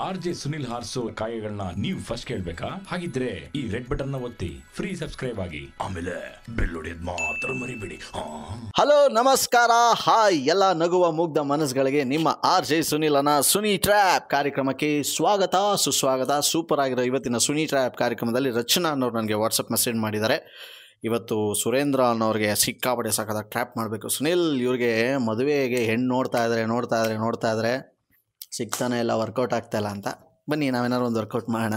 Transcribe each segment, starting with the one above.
R J Sunil ಹಾರ್ಸೋ ಕಾಯಗಳನ್ನ ನೀವು ಫಸ್ಟ್ ಕೇಳ್ಬೇಕಾ ಹಾಗಿದ್ರೆ ಈ ರೆಡ್ ಬಟನ್ ನ ಒತ್ತಿ ಫ್ರೀ ಸಬ್ಸ್ಕ್ರೈಬ್ ಆಗಿ ಆಮೇಲೆ ಬೆಲ್ ಹೊಡೆಯೋದ್ ಮಾತ್ರ ಮರಿಬೇಡಿ ಹಾ ಹಲೋ ನಮಸ್ಕಾರ ಹಾಯ್ ಎಲ್ಲ ನಗುವ ಮುಗ್ಧ ಮನಸ್ಸುಗಳಿಗೆ ನಿಮ್ಮ ಆರ್ ಜೆ ಸುನಿಲನ ಸುನಿ ಟ್ರ್ಯಾಪ್ ಕಾರ್ಯಕ್ರಮಕ್ಕೆ ಸ್ವಾಗತ ಸುಸ್ವಾಗತ ಸೂಪರ್ ಆಗಿರೋ ಇವತ್ತಿನ ಸುನಿ ಟ್ರ್ಯಾಪ್ ಕಾರ್ಯಕ್ರಮದಲ್ಲಿ ರಚನಾ ಅನ್ನೋರು ನನಗೆ ವಾಟ್ಸಪ್ ಮೆಸೇಜ್ ಮಾಡಿದ್ದಾರೆ ಇವತ್ತು ಸುರೇಂದ್ರ ಅನ್ನೋರಿಗೆ ಸಿಕ್ಕಾಪಟ್ಟೆ ಸಾಕಾದ ಟ್ರ್ಯಾಪ್ ಮಾಡಬೇಕು ಸುನಿಲ್ ಇವ್ರಿಗೆ ಮದುವೆಗೆ ಹೆಣ್ಣು ನೋಡ್ತಾ ಇದ್ದಾರೆ ನೋಡ್ತಾ ಇದ್ದಾರೆ ನೋಡ್ತಾ ಇದ್ದಾರೆ ಸಿಗ್ತಾನೆ ಇಲ್ಲ ವರ್ಕೌಟ್ ಆಗ್ತಾ ಇಲ್ಲ ಅಂತ ಬನ್ನಿ ನಾವೇನಾದ್ರು ಒಂದು ವರ್ಕೌಟ್ ಮಾಡೋಣ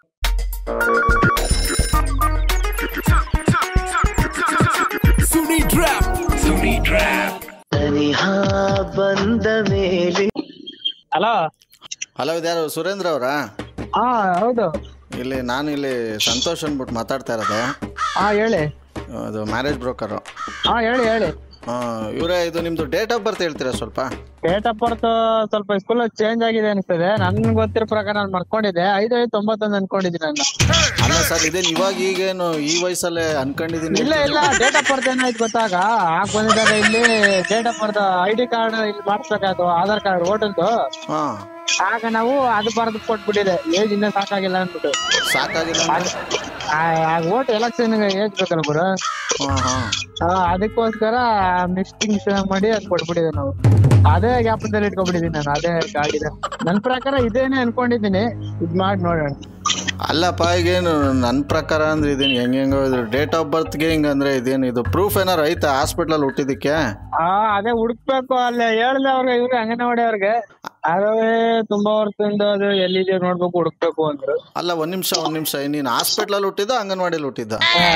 ಹಲೋ ಹಲೋ ಇದ್ಯಾರು ಸುರೇಂದ್ರ ಅವರಾ ಹಾ ಹೌದು ಇಲ್ಲಿ ನಾನು ಇಲ್ಲಿ ಸಂತೋಷ್ ಅಂದ್ಬಿಟ್ಟು ಮಾತಾಡ್ತಾ ಇರೋದು ಹಾ ಹೇಳಿ ಅದು ಮ್ಯಾರೇಜ್ ಬ್ರೋಕರು ಹಾ ಹೇಳಿ ಹೇಳಿ ಇವರೇ ಇದು ನಿಮ್ಮದು ಡೇಟ್ ಆಫ್ ಬರ್ತ್ ಹೇಳ್ತೀರಾ ಸ್ವಲ್ಪ ಡೇಟ್ ಆಫ್ ಬರ್ತ್ ಸ್ವಲ್ಪ ಸ್ಕೂಲ್ ಚೇಂಜ್ ಆಗಿದೆ ಅನಿಸ್ತದೆ ನನ್ಗೆ ಗೊತ್ತಿರೋ ಪ್ರಕಾರ ನಾನು ಮಾಡ್ಕೊಂಡಿದ್ದೆ ಐದು ಐದು ತೊಂಬತ್ತೊಂದು ಅನ್ಕೊಂಡಿದ್ದೀನಿ ನಾನು ಅಲ್ಲ ಸರ್ ಇದೇನು ಇವಾಗ ಈಗೇನು ಈ ವಯಸ್ಸಲ್ಲೇ ಅನ್ಕೊಂಡಿದ್ದೀನಿ ಇಲ್ಲ ಇಲ್ಲ ಡೇಟ್ ಆಫ್ ಬರ್ತ್ ಏನಾಯ್ತು ಗೊತ್ತಾಗ ಆಗ ಬಂದಿದ್ದಾಗ ಇಲ್ಲಿ date of birth I D card ಇಲ್ಲಿ ಮಾಡಿಸ್ಬೇಕಾಯ್ತು ಆಧಾರ್ ಕಾರ್ಡ್ ಹೋಟೆಲ್ದು ಹಾಂ ಆಗ ನಾವು ಅದು ಬರೆದು ಕೊಟ್ಬಿಟ್ಟಿದೆ ಏಜ್ ಇನ್ನೂ ಸಾಕಾಗಿಲ್ಲ ಅಂದ್ಬಿಟ್ಟು ಸಾಕಾಗಿಲ್ಲ ಅಂದ್ರೆ? ಆಗ ಓಟ್ ಎಲೆಕ್ಷನ್ ಏಜ್ ಬೇಕಲ್ಲ ಗುರು ಹಾಂ ಹಾಂ ಆ, ಅದಕ್ಕೋಸ್ಕರ ಮಿಸ್ಟಿಂಗ್ಸ್ ಮಾಡಿ ಅದ್ ಕೊಟ್ಬಿಟ್ಟಿದೆ ನಾವು ಅದೇ ಜ್ಞಾಪಕದಲ್ಲಿ ಇಟ್ಕೊಂಡ್ಬಿಟ್ಟಿದೀನಿ ನಾನು ಅದೇ ಆಗಿದೆ ನನ್ ಪ್ರಕಾರ ಇದೇನೆ ಅನ್ಕೊಂಡಿದೀನಿ ಇದ್ ಮಾಡಿ ನೋಡೋಣ ಅಲ್ಲಪ್ಪ ಈಗೇನು ನನ್ನ ಪ್ರಕಾರ ಅಂದ್ರೆ ಇದೇನು ಹೆಂಗೆ ಹೆಂಗೋ ಇದು ಡೇಟ್ ಆಫ್ ಬರ್ತ್ಗೆ ಹಿಂಗಂದ್ರೆ ಇದೇನು ಇದು ಪ್ರೂಫ್ ಏನಾರು ಐತಾ ಹಾಸ್ಪಿಟ್ಲಲ್ಲಿ ಹುಟ್ಟಿದ್ದಕ್ಕೆ ಆ ಅದೇ ಹುಡುಕ್ಬೇಕು ಅಲ್ಲೇ ಹೇಳ್ದೆ ಅವ್ರಿಗೆ ಇವ್ರಿಗೆ ಅಂಗನವಾಡಿ ಅವ್ರಿಗೆ ಅದೇ ತುಂಬಾ ವರ್ಷದಿಂದ ಅದು ಎಲ್ಲಿದೆ ನೋಡ್ಬೇಕು ಹುಡುಕ್ಬೇಕು ಅಂದ್ರು ಅಲ್ಲ ಒಂದು ನಿಮಿಷ ಒಂದು ನಿಮಿಷ ನೀನು ಹಾಸ್ಪಿಟ್ಲಲ್ಲಿ ಹುಟ್ಟಿದ್ದ ಅಂಗನವಾಡಿಲಿ ಹುಟ್ಟಿದ್ದ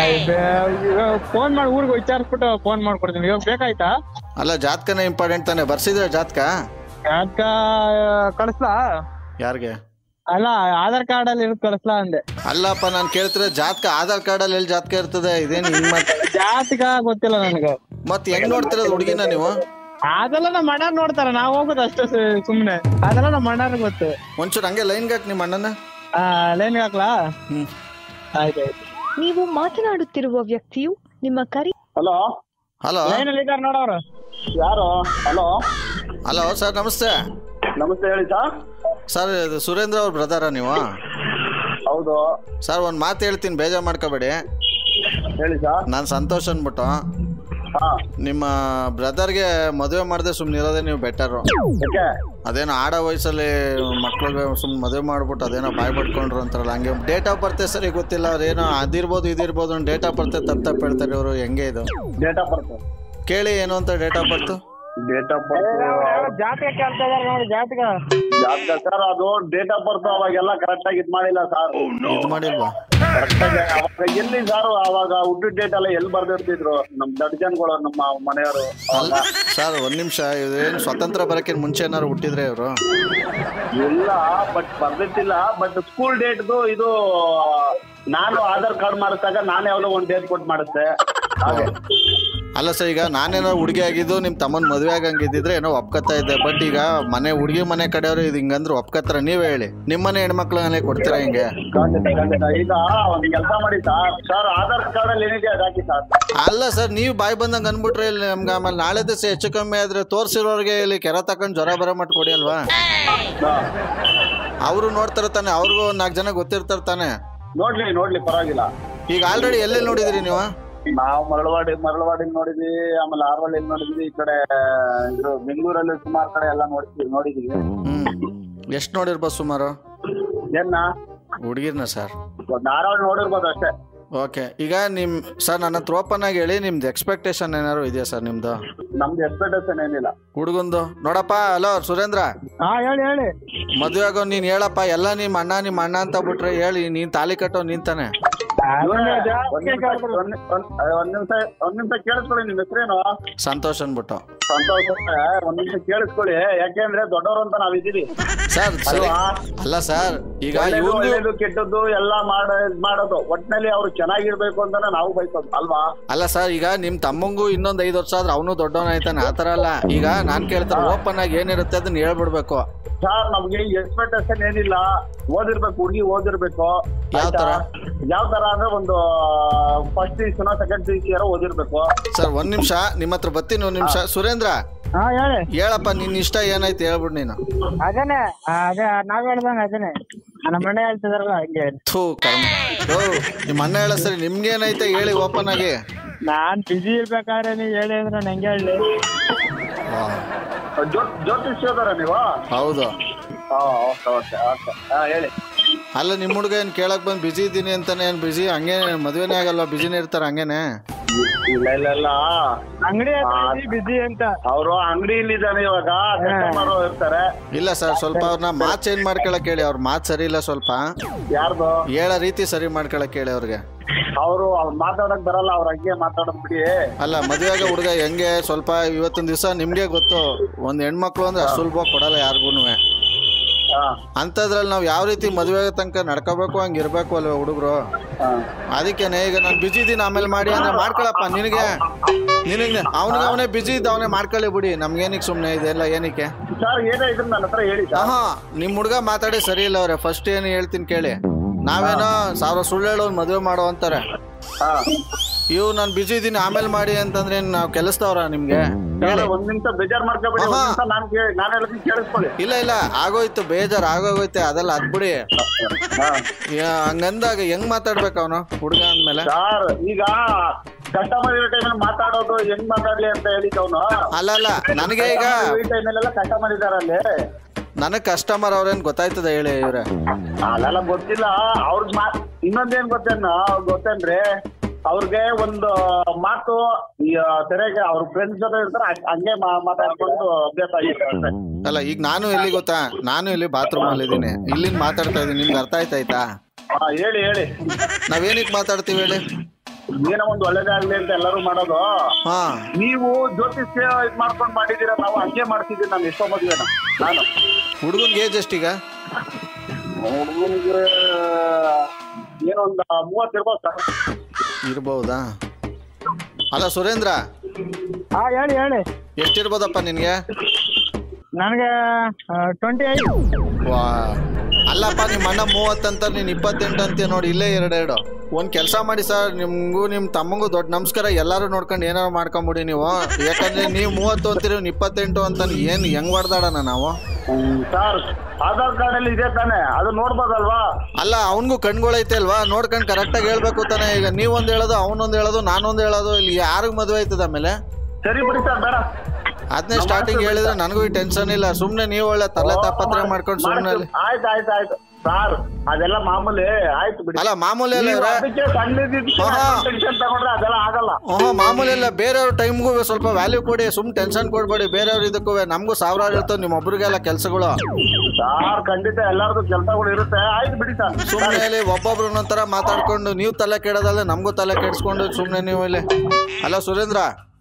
ಫೋನ್ ಮಾಡಿ ಊರಿಗೆ ವಿಚಾರಿಸ್ಬಿಟ್ಟು ಫೋನ್ ಮಾಡ್ಕೊಡ್ತೀನಿ ಇವಾಗ ಬೇಕಾಯ್ತಾ ಅಲ್ಲ ಜಾತಕನೇ ಇಂಪಾರ್ಟೆಂಟ್ ತಾನೆ ಬರ್ಸಿದ್ರೆ ಜಾತಕ ಯಾಕ ಕಳಿಸ್ಲಾ ಯಾರಿಗೆ ಅಲ್ಲ ಆಧಾರ್ ಕಾರ್ಡ್ ಅಲ್ಲಿ ಇರೋದ್ ಕಳಿಸ್ಲಾ ಅಂದೆ ಅಲ್ಲಪ್ಪ ನಾನು ಕೇಳ್ತಿರೋ ಜಾತಕ ಆಧಾರ್ ಕಾರ್ಡಲ್ಲಿ ಎಲ್ಲಿ ಜಾತಕ ಇರ್ತದೆ ಇದೇನು ಹಿಂಗೆ ಮತ್ತೆ ಜಾತಿಗ ಗೊತ್ತಿಲ್ಲ ನನಗೆ ಮತ್ತೆ ಹೆಂಗ್ ನೋಡ್ತಿರೋದು ಹುಡುಗಿನ ನೀವು ಅದೆಲ್ಲ ನಮ್ಮ ಅಣ್ಣ ನೋಡ್ತಾರ ನಾವ್ ಹೋಗೋದು ಅಷ್ಟೇ ಸು- ಸುಮ್ನೆ ಅದೆಲ್ಲ ನಮ್ಮ ಅಣ್ಣನ ಗೊತ್ತು ಒಂಚೂರು ಹಂಗೆ ಲೈನ್ಗೆ ಹಾಕಿ ನಿಮ್ಮ ಅಣ್ಣನ ಆ ಲೈನ್ ಹಾಕ್ಲಾ ಹ್ಞೂ ಆಯ್ತಾಯ್ತು ನೀವು ಮಾತನಾಡುತ್ತಿರುವ ವ್ಯಕ್ತಿಯು ನಿಮ್ಮ ಕರೆ ಹಲೋ ಹಲೋ ಲೈನ್ ಅಲ್ಲಿ ಇದಾರೆ ನೋಡವ್ರು ಯಾರು ಹಲೋ ಹಲೋ ಸರ್ ನಮಸ್ತೆ ನಮಸ್ತೆ ಹೇಳಿ ಸರ್ ಸರ್ ಇದು ಸುರೇಂದ್ರ ಅವ್ರ ಬ್ರದರಾ ನೀವು ಹೌದು ಸರ್ ಒಂದು ಮಾತು ಹೇಳ್ತೀನಿ ಬೇಜಾರು ಮಾಡ್ಕೋಬೇಡಿ ಹೇಳಿ ಸರ್ ನಾನು ಸಂತೋಷ್ ಅಂದ್ಬಿಟ್ಟು ಹಾ ನಿಮ್ಮ ಬ್ರದರ್ಗೆ ಮದುವೆ ಮಾಡದೆ ಸುಮ್ಮನೆ ಇರೋದೇ ನೀವು ಬೆಟರು ಯಾಕೆ ಅದೇನೋ ಆಡೋ ವಯಸ್ಸಲ್ಲಿ ಮಕ್ಳಿಗೆ ಸುಮ್ಮನೆ ಮದುವೆ ಮಾಡ್ಬಿಟ್ಟು ಅದೇನೋ ಬಾಯ್ ಪಡ್ಕೊಂಡ್ರು ಅಂತಾರಲ್ಲ ಹಂಗೆ ಡೇಟ್ ಆಫ್ ಬರ್ತೆ ಸರಿ ಗೊತ್ತಿಲ್ಲ ಅವ್ರೇನೋ ಅದಿರ್ಬೋದು ಇದಿರ್ಬೋದು ಡೇಟ್ ಆಫ್ ಬರ್ತೆ ತಪ್ಪು ತಪ್ಪು ಹೇಳ್ತಾರೆ ಇವರು ಹೆಂಗೆ ಇದು ಡೇಟ್ ಆಫ್ ಬರ್ತ್ ಕೇಳಿ ಏನು ಅಂತ date of birth date of birth ಜಾತಿಗೆ ಕೇಳ್ತಾ ಇದಾರೆ ನೋಡಿ ಜಾತಿಗ ಜಾತಕ ಸರ್ ಅದು ಡೇಟ್ ಆಫ್ ಬರ್ತ್ ಅವಾಗೆಲ್ಲ ಕರೆಕ್ಟ್ ಆಗಿ ಇದ್ ಮಾಡಿಲ್ಲ ಸರ್ ಇದು ಮಾಡಿಲ್ವಾ ಕರೆಕ್ಟ್ ಆಗಿ ಅವಾಗ ಎಲ್ಲಿ ಸರ್ ಅವಾಗ ಹುಟ್ಟಿದ ಡೇಟ್ ಎಲ್ಲ ಎಲ್ಲಿ ಬರ್ದಿರ್ತಿದ್ರು ನಮ್ ದೊಡ್ಡ ಜನಗಳು ನಮ್ಮ ಮನೆಯವರು ಅಲ್ಲ ಸರ್ ಒಂದು ನಿಮಿಷ ಇದೇನು ಸ್ವತಂತ್ರ ಬರೋಕ್ಕಿಂತ ಮುಂಚೆ ಏನಾರು ಹುಟ್ಟಿದ್ರೆ ಇವರು ಇಲ್ಲ ಬಟ್ ಬರ್ದಿಟ್ಟಿಲ್ಲ ಬಟ್ ಸ್ಕೂಲ್ ಡೇಟ್ದು ಇದು ನಾನು ಆಧಾರ್ ಕಾರ್ಡ್ ಮಾಡಿಸಿದಾಗ ನಾನು ಯಾವ್ದೋ ಒಂದ್ ಡೇಟ್ ಕೊಟ್ಟು ಮಾಡಿಸ್ದೆ ಹಾಗೆ ಅಲ್ಲ ಸರ್ ಈಗ ನಾನೇನೋ ಹುಡುಗಿ ಆಗಿದ್ದು ನಿಮ್ಮ ತಮ್ಮನ ಮದುವೆ ಆಗಂಗಿದ್ದಿದ್ರೆ ಏನೋ ಒಪ್ಕೊತಾ ಇದ್ದೆ ಬಟ್ ಈಗ ಮನೆ ಹುಡುಗಿ ಮನೆ ಕಡೆಯವರು ಇದು ಹಿಂಗಂದ್ರೆ ಒಪ್ಕೊತಾರ ನೀವೇ ಹೇಳಿ ನಿಮ್ಮನೆ ಹೆಣ್ಮಕ್ಳನ್ನೇ ಕೊಡ್ತೀರಾ ಹಿಂಗೆ ಖಂಡಿತ ಖಂಡಿತ ಈಗ ಒಂದು ಕೆಲಸ ಮಾಡಿ ಸರ್ ಸರ್ ಆಧಾರ್ ಕಾರ್ಡ್ ಅಲ್ಲಿ ಏನಿದೆ ಅದು ಹಾಕಿ ಸರ್ ಅಲ್ಲ ಸರ್ ನೀವು ಬಾಯಿ ಬಂದಂಗೆ ಅಂದ್ಬಿಟ್ರೆ ಇಲ್ಲಿ ನಮ್ಗೆ ಆಮೇಲೆ ನಾಳೆ ದಿವಸ ಹೆಚ್ಚು ಕಮ್ಮಿ ಆದ್ರೆ ತೋರಿಸಿರೋರಿಗೆ ಇಲ್ಲಿ ಕೆರ ತಕೊಂಡು ಜ್ವರ ಬರೋ ಮಟ್ಟು ಕೊಡಿ ಅಲ್ವಾ ಅವರು ನೋಡ್ತಾರೆ ತಾನೆ ಅವ್ರಿಗೂ ಒಂದು ನಾಲ್ಕು ಜನ ಗೊತ್ತಿರ್ತಾರೆ ತಾನೆ ನೋಡ್ಲಿ ನೋಡ್ಲಿ ಪರವಾಗಿಲ್ಲ ಈಗ ಆಲ್ರೆಡಿ ಎಲ್ಲೆಲ್ಲಿ ನೋಡಿದಿರಿ ನೀವು ನಾವು ಮರಳವಾಡಿ ಮರಳವಾಡಿ ನೋಡಿದ್ವಿ ಆಮೇಲೆ ಆರವಳ್ಳಿ ನೋಡಿದ್ವಿ ಈ ಕಡೆ ಇದು ಬೆಂಗಳೂರಲ್ಲಿ ಸುಮಾರು ಕಡೆ ಎಲ್ಲ ನೋಡಿದ್ವಿ ನೋಡಿದೀವಿ ಹ್ಞೂ ಎಷ್ಟು ನೋಡಿರ್ಬೋದು ಸುಮಾರು ಏನ ಹುಡುಗಿರ್ನ ಸರ್ ಒಂದ್ ಆರವಳ್ಳಿ ನೋಡಿರ್ಬೋದು ಅಷ್ಟೇ ಓಕೆ ಈಗ ನಿಮ್ಮ ಸರ್ ನನ್ನ ಹತ್ರ ಓಪನ್ ಆಗಿ ಹೇಳಿ ನಿಮ್ದು ಎಕ್ಸ್ಪೆಕ್ಟೇಷನ್ ಏನಾದ್ರು ಇದೆಯಾ ಸರ್ ನಿಮ್ಮದು ನಮ್ದು ಎಕ್ಸ್ಪೆಕ್ಟೇಷನ್ ಏನಿಲ್ಲ ಹುಡುಗಂದು ನೋಡಪ್ಪ ಹಲೋ ಸುರೇಂದ್ರ ಹಾ ಹೇಳಿ ಹೇಳಿ ಮದುವೆ ಆಗೋ ನೀನು ಹೇಳಪ್ಪ ಎಲ್ಲ ನಿಮ್ಮ ಅಣ್ಣ ನಿಮ್ಮ ಅಣ್ಣ ಅಂತ ಬಿಟ್ರೆ ಹೇಳಿ ನೀನು ತಾಲಿ ಕಟ್ಟೋ ನಿಂತಾನೆ ಅದನ್ನ ಒಂದ್ ಜಾಸ್ತಿ ನಿಮಿಷ ಕೇಳ್ಬಿಡು. ಒಂದ್ ನಿ- ಒಂದ್- ಒಂದ್ ನಿಮಿಷ ಒಂದ್ ನಿಮಿಷ ಕೇಳಿಸ್ಕೊಳ್ಳಿ ನಿಮ್ ಹೆಸರೇನು ಸಂತೋಷ್ ಅಂದ್ಬಿಟ್ಟು ಸಂತೋಷ್ ಅವ್ರೆ, ಒಂದ್ ನಿಮಿಷ ಕೇಳಿಸ್ಕೊಳ್ಳಿ ಯಾಕೆಂದ್ರೆ ದೊಡ್ಡವರು ಅಂತ ನಾವಿದ್ದೀವಿ ಸರ್ ಸರಿ ಅಲ್ವಾ? ಅಲ್ಲ ಸರ್ ಈಗ ಒಳ್ಳೇದು, ಇವ್ರು ಒಳ್ಳೇದು ಕೆಟ್ಟದ್ದು ಎಲ್ಲ ಮಾಡ ಇದ್ ಮಾಡೋದು ಒಟ್ನಲ್ಲಿ ಅವ್ರು ಚೆನ್ನಾಗಿರ್ಬೇಕು ಅಂತಾನೆ ನಾವು ಬಯಸೋದು ಅಲ್ವಾ ಅಲ್ಲ ಸರ್ ಈಗ ನಿಮ್ಮ ತಮ್ಮಂಗೂ ಇನ್ನೊಂದು ಐದು ವರ್ಷ ಆದ್ರೆ ಅವನು ದೊಡ್ಡವನಾಯ್ತಾನೆ ಆ ಥರ ಅಲ್ಲ ಈಗ ನಾನು ಕೇಳ್ತಾರೆ ಓಪನ್ ಆಗಿ ಏನಿರುತ್ತೆ ಅದನ್ನ ಹೇಳ್ಬಿಡ್ಬೇಕು ಸರ್ ನಮ್ಗೆ ಎಕ್ಸ್ಪೆಕ್ಟೇಷನ್ ಏನಿಲ್ಲ ಓದಿರ್ಬೇಕು ಹುಡುಗಿ ಓದಿರ್ಬೇಕು ಯಾವ ತರ? ಯಾವ ತರ ಅಂದ್ರೆ ಒಂದು first P second P U ಓದಿರ್ಬೇಕು ಸರ್ ಒಂದ್ ನಿಮಿಷ ನಿಮ್ಮ ಹತ್ರ ಬರ್ತೀನಿ ಒಂದ್ ನಿಮಿಷ ಸುರೇಂದ್ರ ಹಾ ಹೇಳಿ ಹೇಳಪ್ಪ ನಿನ್ನ ಇಷ್ಟ ಏನಾಯ್ತು ಹೇಳ್ಬಿಡು ನೀನು ಅದೇನೆ ಅದೇ ನಾವ್ ಹೇಳ್ದಂಗ ಅದೇನೆ ನಮ್ಮ ಅಣ್ಣ ಹೇಳ್ತಿದಾರಲ್ಲ ಹಂಗೆ ಥೂ ಕರ್ಮ ಓ ನಿಮ್ಮ ಅಣ್ಣ ಹೇಳ ಸರಿ ನಿಮ್ಗೇನೈತೆ ಹೇಳಿ ಓಪನ್ ಆಗಿ ನಾನ್ ಬಿಜಿ ಇರ್ಬೇಕಾದ್ರೆ ನೀವ್ ಹೇಳಿ ಅಂದ್ರೆ ನಾನು ಹೆಂಗೆ ಹೇಳಿ ವಾ, ಜ್ಯೋತ್ ಜ್ಯೋತಿಷ್ಯದಾರ ನೀವು ಹೌದು ಹಾ ಓಕೆ ಓಕೆ ಓಕೆ ಹಾ ಹೇಳಿ ಅಲ್ಲ ನಿಮ್ಮ ಹುಡುಗ ಏನು ಕೇಳಕ್ ಬಂದು ಬಿಜಿ ಇದ್ದೀನಿ ಅಂತಾನೆ ಏನು ಬಿಜಿ ಹಂಗೆ ಮದುವೆನೇ ಆಗಲ್ವಾ ಬಿಜಿನೇ ಇರ್ತಾರೆ ಹಂಗೇನೆ ಇಲ್ಲ ಇಲ್ಲ ಇಲ್ಲ ಅಂಗಡಿ ಬಿಜಿ ಅಂತ ಅವರು ಅಂಗಡಿಯಲ್ಲಿದ್ದಾನೆ ಇವಾಗ ಕಸ್ಟಮರ್ ಇರ್ತಾರೆ ಇಲ್ಲ ಸರ್ ಸ್ವಲ್ಪ ಅವ್ರನ್ನ ಮಾತು ಚೇಂಜ್ ಮಾಡ್ಕೊಳಕ್ ಹೇಳಿ ಅವ್ರ ಮಾತು ಸರಿ ಇಲ್ಲ ಸ್ವಲ್ಪ ಯಾರ್ದು ಹೇಳೋ ರೀತಿ ಸರಿ ಮಾಡ್ಕೊಳಕ್ ಹೇಳಿ ಅವ್ರಿಗೆ ಅವರು ಮಾತಾಡಕ್ ಬರಲ್ಲ ಅವ್ರ ಹಂಗೆ ಮಾತಾಡೋದ್ ಬಿಡಿ ಅಲ್ಲ ಮದುವೆಗ ಹುಡುಗ ಹೆಂಗೆ ಸ್ವಲ್ಪ ಇವತ್ತಿನ ದಿವಸ ನಿಮ್ಗೆ ಗೊತ್ತು ಒಂದ್ ಹೆಣ್ಮಕ್ಳು ಅಂದ್ರೆ ಅಷ್ಟು ಸುಲಭ ಕೊಡಲ್ಲ ಯಾರಿಗೂನು ಹಾ ಅಂಥದ್ರಲ್ಲಿ ನಾವು ಯಾವ ರೀತಿ ಮದುವೆ ತನಕ ನಡ್ಕೋಬೇಕು ಹಂಗೆ ಇರಬೇಕು ಅಲ್ವ ಹುಡುಗರು ಹಾ ಅದಕ್ಕೇನೆ ಈಗ ನಾನು ಬಿಜಿ ಇದ್ದೀನಿ ಆಮೇಲೆ ಮಾಡಿ ಅಂದ್ರೆ ಮಾಡ್ಕೊಳಪ್ಪ ನಿನಗೆ ನಿನಗೆ ಅವನಿಗೆ ಅವನೇ ಬಿಜಿ ಇದ್ದ ಅವನೇ ಮಾಡ್ಕೊಳ್ಳಿ ಬಿಡಿ ನಮ್ಗೇನಿಗೆ ಸುಮ್ಮನೆ ಇದೆಲ್ಲ ಏನಕ್ಕೆ ಸರ್ ಏನೇ ಇದ್ರು ನನ್ನ ಹತ್ರ ಹೇಳಿ ಸರ್ ಆಹಾ ನಿಮ್ಮ ಹುಡುಗ ಮಾತಾಡಿ ಸರಿ ಇಲ್ಲ ಅವ್ರೆ ಫಸ್ಟ್ ಏನು ಹೇಳ್ತೀನಿ ಕೇಳಿ ನಾವೇನೋ ಸಾವಿರ ಸುಳ್ಳು ಹೇಳೋರು ಮದುವೆ ಮಾಡೋ ಅಂತಾರೆ ಹಾ ಇವು ನಾನು ಬಿಜಿ ಇದ್ದೀನಿ ಆಮೇಲೆ ಮಾಡಿ ಅಂತಂದ್ರೆ ಏನ್ ನಾವು ಕೆಲಸದವ್ರ ನಿಮ್ಗೆ ಸರ್, ಒಂದ್ ನಿಮಿಷ ಬೇಜಾರ್ ಮಾಡ್ಕೊಬೇಡಿ ಒಂದ್ ಆಹಾ. ನಿಮಿಷ ನಾನು ಕೇಳಿ ನಾನು ಹೇಳೋದನ್ನ ಕೇಳಿಸ್ಕೊಳ್ಳಿ ಇಲ್ಲ ಇಲ್ಲ ಆಗೋಯ್ತು ಬೇಜಾರು ಆಗೋಗೋಯ್ತೆ ಅದೆಲ್ಲ ಅದ್ಬಿಡಿ ಹಾ ಯಾ- ಹಂಗಂದಾಗ ಹೆಂಗ್ ಮಾತಾಡ್ಬೇಕು ಅವನು ಹುಡುಗ ಅಂದ್ಮೇಲೆ ಸರ್ ಈಗ ಕಸ್ಟಮರ್ ಇರೋ ಟೈಮಲ್ಲಿ ಮಾತಾಡೋದು ಹೆಂಗ್ ಮಾತಾಡ್ಲಿ ಅಂತ ಹೇಳಿದವನು ಅಲ್ಲ ಅಲ್ಲ ನನಗೆ ಈಗ ಈ ಟೈಮಲ್ಲೆಲ್ಲ ಕಸ್ಟಮರ್ ಇದಾರಲ್ಲಿ ನನಗ್ ಕಸ್ಟಮರ್ ಅವ್ರೇನ್ ಗೊತ್ತಾಯ್ತದ ಹೇಳಿ ಇವ್ರೆ ಅದೆಲ್ಲ ಗೊತ್ತಿಲ್ಲ ಅವ್ರಿಗೆ ಮಾ ಇನ್ನೊಂದೇನ್ ಗೊತ್ತೇನು ಗೊತ್ತೇನ್ರಿ ಅವ್ರಿಗೆ ಒಂದು ಮಾತು ಈ ಸರಿಯಾಗಿ ಅವ್ರ ಫ್ರೆಂಡ್ಸ್ ಜೊತೆ ಇರ್ತಾರೆ ಹಂಗ್- ಹಂಗೆ ಮಾ- ಮಾತಾಡ್ಕೊಂಡು ಅಭ್ಯಾಸ ಆಗಿದೆ ಅಷ್ಟೇ. ಅಲ್ಲ ಈಗ ನಾನು ಎಲ್ಲಿ ಗೊತ್ತಾ ನಾನು ಇಲ್ಲಿ ಬಾತ್ರೂಮ್ ಅಲ್ಲಿ ಇದ್ದೀನಿ ಇಲ್ಲಿಂದ ಮಾತಾಡ್ತಾ ಇದೀನಿ ನಿಮ್ಗೆ ಅರ್ಥ ಆಯ್ತಾಯ್ತಾ ಹಾ ಹೇಳಿ ಹೇಳಿ ನಾವೇನಿಕ್ ಮಾತಾಡ್ತೀವಿ ಹೇಳಿ ಏನೋ ಒಂದು ಒಳ್ಳೇದಾಗ್ಲಿ ಅಂತ ಎಲ್ಲರೂ ಮಾಡೋದು ಹಾ ನೀವು ಜ್ಯೋತಿಷ್ಯ ಇದ್ ಮಾಡ್ಕೊಂಡ್ ಮಾಡಿದೀರ ನಾವು ಹಂಗೆ ಮಾಡ್ತಿದ್ದೀವಿ ನಾನು ಎಷ್ಟೋ ಮದುವೆನ ನಾನು ಹುಡುಗನ್ಗೆ ಏಜ್ ಎಷ್ಟೀಗ ಹುಡುಗನಿಗೆ ಏನೋ ಒಂದು ಮೂವತ್ತು ಇರ್ಬೋದು ಸರ್ ಇರ್ಬಹುದಾ ಅಲ್ಲ ಸುರೇಂದ್ರ ಹಾ ಹೇಳಿ ಹೇಳಿ ಎಷ್ಟಿರ್ಬೋದಪ್ಪ ನಿನ್ಗೆ ನನಗೆ ಟ್ವೆಂಟಿ ಐದು ವಾ ಅಲ್ಲಪ್ಪ ನಿಮ್ಮ ಅಣ್ಣ ಮೂವತ್ತಂತ ನೀನು ಇಪ್ಪತ್ತೆಂಟು ಅಂತೀಯ ನೋಡಿ ಇಲ್ಲೇ ಎರಡೆರಡು ಒಂದು ಕೆಲಸ ಮಾಡಿ ಸರ್ ನಿಮಗೂ ನಿಮ್ಮ ತಮ್ಮಗೂ ದೊಡ್ಡ ನಮಸ್ಕಾರ ಎಲ್ಲರೂ ನೋಡ್ಕೊಂಡು ಏನಾರು ಮಾಡ್ಕೊಂಬಿಡಿ ನೀವು ಯಾಕಂದ್ರೆ ನೀವು ಮೂವತ್ತು ಅಂತೀರಿ ಇವ್ನು ಇಪ್ಪತ್ತೆಂಟು ಅಂತ ಏನು ಹೆಂಗ್ ಹೊಡೆದಾಡಣ ನಾವು ಸರ್ ಆಧಾರ್ ಕಾರ್ಡ್ ಅಲ್ಲಿ ಇದೆ ತಾನೆ ಅದು ನೋಡ್ಬೋದಲ್ವಾ ಅಲ್ಲ ಅವನಿಗೂ ಕಣ್ಗಳೈತೆ ಅಲ್ವಾ ನೋಡ್ಕೊಂಡು ಕರೆಕ್ಟಾಗಿ ಹೇಳ್ಬೇಕು ತಾನೆ ಈಗ ನೀವೊಂದು ಹೇಳೋದು ಅವನೊಂದು ಹೇಳೋದು ನಾನೊಂದು ಹೇಳೋದು ಇಲ್ಲಿ ಯಾರಿಗೆ ಮದುವೆ ಆಯ್ತದ ಆಮೇಲೆ ಸರಿ ಬಿಡಿ ಸರ್ ಬೇಡ ಅದನ್ನೇ ಸ್ಟಾರ್ಟಿಂಗ್ ಹೇಳಿದ್ರೆ ನನಗೂ ಈ ಟೆನ್ಷನ್ ಇಲ್ಲ ಸುಮ್ಮನೆ ನೀವು ಒಳ್ಳೆ ತಲೆ ತಾಪತ್ರೆ ಮಾಡ್ಕೊಂಡು ಸುಮ್ಮನೆ ಆಯ್ತು ಆಯ್ತು ಆಯ್ತು ಸರ್ ಅದೆಲ್ಲ ಮಾಮೂಲಿ ಆಯ್ತು ಬಿಡಿ ಅಲ್ಲ ಮಾಮೂಲಿ ಅಲ್ಲ ನೀವು ಇವ್ರೆ ಅದಕ್ಕೆ ಸಣ್ಣದಿದ್ದಕ್ಕೆ ಆಹಾ. ಟೆನ್ಷನ್ ತಗೊಂಡ್ರೆ ಅದೆಲ್ಲ ಆಗಲ್ಲ ಓಹೋ ಮಾಮೂಲಿ ಇಲ್ಲ ಬೇರೆಯವ್ರ ಟೈಮ್ಗೂ ಸ್ವಲ್ಪ ವ್ಯಾಲ್ಯೂ ಕೊಡಿ ಸುಮ್ ಟೆನ್ಷನ್ ಕೊಡ್ಬೇಡಿ ಬೇರೆಯವ್ರ ಇದಕ್ಕೂ ನಮಗೂ ಸಾವಿರಾರು ಇರ್ತವೆ ನಿಮ್ಮ ಒಬ್ರಿಗೆಲ್ಲ ಕೆಲಸಗಳು ಸರ್ ಖಂಡಿತ ಎಲ್ಲಾರ್ದು ಕೆಲಸಗಳು ಇರುತ್ತೆ ಆಯ್ತು ಬಿಡಿ ಸರ್ ಸುಮ್ಮನೆ ಇಲ್ಲಿ ಒಬ್ಬೊಬ್ರು ಒಂಥರ ಮಾತಾಡ್ಕೊಂಡು ನೀವು ತಲೆ ಕೆಡೋದಲ್ಲ ನಮಗೂ ತಲೆ ಕೆಡಿಸ್ಕೊಂಡು ಸುಮ್ಮನೆ ನೀವು ಇಲ್ಲಿ ಅಲ್ಲ ಸುರೇಂದ್ರ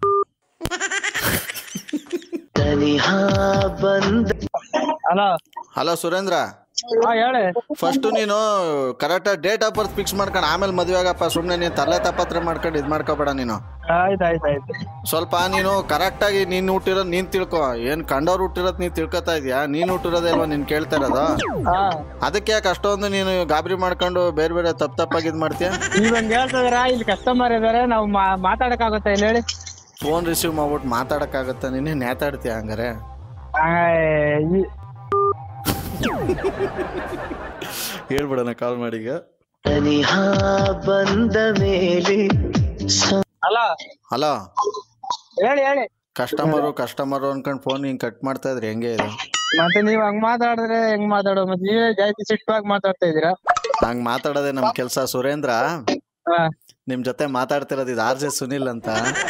ಹಲೋ ಹಲೋ ಸುರೇಂದ್ರ ಹಾ ಹೇಳಿ ಫಸ್ಟ್ ನೀನು correct date of birth fix ಮಾಡ್ಕೊಂಡು ಆಮೇಲೆ ಮದುವೆ ಆಗಪ್ಪ ಸುಮ್ಮನೆ ನೀನು ತಲೆ ತಪತ್ರೆ ಮಾಡ್ಕೊಂಡು ಇದು ಮಾಡ್ಕೋಬೇಡ ನೀನು ಆಯ್ತು ಆಯ್ತು ಆಯ್ತು ಸ್ವಲ್ಪ ನೀನು ಕರೆಕ್ಟಾಗಿ ನೀನು ಹುಟ್ಟಿರೋದು ನೀನು ತಿಳ್ಕೊ ಏನು ಕಂಡವ್ರು ಹುಟ್ಟಿರೋದು ನೀನು ತಿಳ್ಕೊತಾ ಇದೀಯಾ ನೀನು ಹುಟ್ಟಿರೋದೇ ಅಲ್ವಾ ನೀನು ಕೇಳ್ತಾ ಇರೋದು ಹಾ ಅದಕ್ಕೆ ಯಾಕೆ ಅಷ್ಟೊಂದು ನೀನು ಗಾಬರಿ ಮಾಡ್ಕೊಂಡು ಬೇರೆ ಬೇರೆ ತಪ್ಪು ತಪ್ಪಾಗಿ ಇದು ಮಾಡ್ತೀಯ ನೀವಂಗ್ ಹೇಳ್ತಿದ್ರ ಇಲ್ಲಿ ಕಸ್ಟಮರ್ ಇದಾರೆ ನಾವು ಮಾತಾಡಕ್ ಆಗುತ್ತೆ ಇಲ್ಲಿ ಹೇಳಿ ಫೋನ್ ರಿಸೀವ್ ಮಾಡ್ಬಿಟ್ಟು ಮಾತಾಡೋಕ್ಕಾಗತ್ತಾ ನೀನೇ ನೇತಾಡ್ತೀಯ ಹಂಗಾರೆ ಆ, ಈ- ಹೇಳ್ಬಿಡೋಣ ಕಾಲ್ ಮಾಡಿ ಈಗ ಅಲ್ಲ ಹಲೋ ಹೇಳಿ ಹೇಳಿ ಕಸ್ಟಮರು ಕಸ್ಟಮರು ಅನ್ಕೊಂಡು ಫೋನ್ ಹಿಂಗೆ ಕಟ್ ಮಾಡ್ತಾ ಇದ್ರಿ ಹೆಂಗೆ ಇದು ಮತ್ತೆ ನೀವ್ ಹಂಗ್ ಮಾತಾಡಿದ್ರೆ ಹೆಂಗ್ ಮಾತಾಡೋ ಮತ್ತೆ ನೀವೇ ಜಾಸ್ತಿ ಸಿಟ್ಟಾಗಿ ಮಾತಾಡ್ತಾ ಇದೀರಾ ಹಂಗೆ ಮಾತಾಡೋದೇ ನಮ್ಮ ಕೆಲಸ ಸುರೇಂದ್ರ ಹಾ ನಿಮ್ಮ ಜೊತೆ ಮಾತಾಡ್ತಿರೋದು ಇದು ಆರ್ ಜೆ ಸುನಿಲ್ ಅಂತ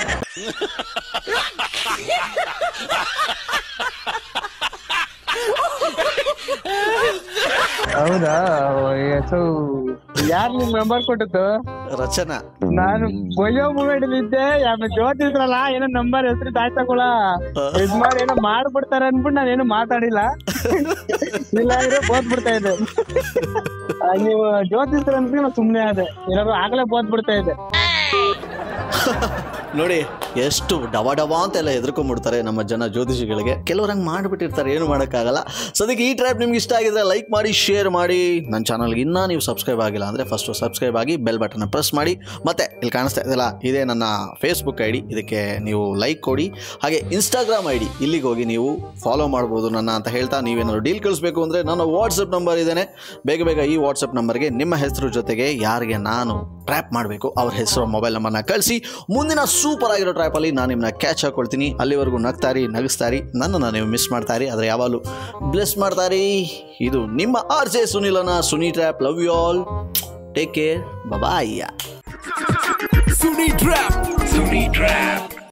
ಹೌದಾ ಸೊ ಯಾರ್ ನಿಮ್ ನಂಬರ್ ಕೊಟ್ಟಿದ್ದು ರಚನಾ ನಾನು ಬಯ್ಯೋ ಮೂಮೆಂಟ್ ಇದ್ದೆ ಆಮೇಲೆ ಜ್ಯೋತಿದ್ರಲ್ಲ ಏನೋ ನಂಬರ್ ಹೆಸರು ತಾಯ್ತಕೊಳ ಇದ್ ಮಾಡಿ ಏನೋ ಮಾಡ್ಬಿಡ್ತಾರ ಅನ್ಬಿಟ್ಟು ನಾನೇನು ಮಾತಾಡಿಲ್ಲ ಇಲ್ಲ ಅಂದ್ರೆ ಬೋದ್ ಬಿಡ್ತಾ ಇದ್ದೆ ಆ, ನೀವು ಜ್ಯೋತಿದ್ರ ಅಂದ್ರೆ ನಾನು ಸುಮ್ನೆ ಅದೇ ಏನಾದ್ರು ಆಗ್ಲೇ ಬೋದ್ ಬಿಡ್ತಾ ಇದ್ದೆ ನೋಡಿ ಎಷ್ಟು ಡವ ಡವ ಅಂತೆಲ್ಲ ಹೆದರ್ಕೊಂಡ್ಬಿಡ್ತಾರೆ ನಮ್ಮ ಜನ ಜ್ಯೋತಿಷಿಗಳಿಗೆ ಕೆಲವ್ರು ಹಂಗೆ ಮಾಡಿಬಿಟ್ಟಿರ್ತಾರೆ ಏನು ಮಾಡೋಕ್ಕಾಗಲ್ಲ ಸೊ ಅದಕ್ಕೆ ಈ ಟ್ರ್ಯಾಪ್ ನಿಮ್ಗೆ ಇಷ್ಟ ಆಗಿದ್ರೆ ಲೈಕ್ ಮಾಡಿ ಶೇರ್ ಮಾಡಿ ನನ್ನ ಚಾನಲ್ಗೆ ಇನ್ನೂ ನೀವು ಸಬ್ಸ್ಕ್ರೈಬ್ ಆಗಿಲ್ಲ ಅಂದರೆ ಫಸ್ಟು ಸಬ್ಸ್ಕ್ರೈಬ್ ಆಗಿ ಬೆಲ್ ಬಟನ್ನ ಪ್ರೆಸ್ ಮಾಡಿ ಮತ್ತೆ ಇಲ್ಲಿ ಕಾಣಿಸ್ತಾ ಇದೆಯಲ್ಲ ಇದೇ ನನ್ನ ಫೇಸ್ಬುಕ್ ಐ ಡಿ ಇದಕ್ಕೆ ನೀವು ಲೈಕ್ ಕೊಡಿ ಹಾಗೆ ಇನ್ಸ್ಟಾಗ್ರಾಮ್ ಐ ಡಿ ಇಲ್ಲಿಗೆ ಹೋಗಿ ನೀವು ಫಾಲೋ ಮಾಡ್ಬೋದು ನನ್ನ ಅಂತ ಹೇಳ್ತಾ ನೀವೇನಾದ್ರು ಡೀಲ್ ಕಳಿಸ್ಬೇಕು ಅಂದರೆ ನನ್ನ ವಾಟ್ಸಪ್ ನಂಬರ್ ಇದ್ದೇನೆ ಬೇಗ ಬೇಗ ಈ ವಾಟ್ಸಪ್ ನಂಬರ್ಗೆ ನಿಮ್ಮ ಹೆಸರು ಜೊತೆಗೆ ಯಾರಿಗೆ ನಾನು ಟ್ರ್ಯಾಪ್ ಮಾಡಬೇಕು ಅವ್ರ ಹೆಸರು ಮೊಬೈಲ್ ನಂಬರ್ನ ಕಳಿಸಿ ಮುಂದಿನ ಸೂಪರ್ ಆಗಿರೋ ಟ್ರ್ಯಾಪಲ್ಲಿ ನಾನು ನಿಮ್ಮನ್ನ ಕ್ಯಾಚ್ ಹಾಕೊಳ್ತೀನಿ ಅಲ್ಲಿವರೆಗೂ ನಗ್ತಾರಿ ನಗಿಸ್ತಾರಿ ನನ್ನನ್ನು ನೀವು ಮಿಸ್ ಮಾಡ್ತಾರಿ ಆದರೆ ಯಾವಾಗಲೂ ಬ್ಲೆಸ್ ಮಾಡ್ತಾರಿ ಇದು ನಿಮ್ಮ ಆರ್ ಜೆ ಸುನಿಲನ Suni trap love you all take care bye Sunni Trap. Sunni Trap.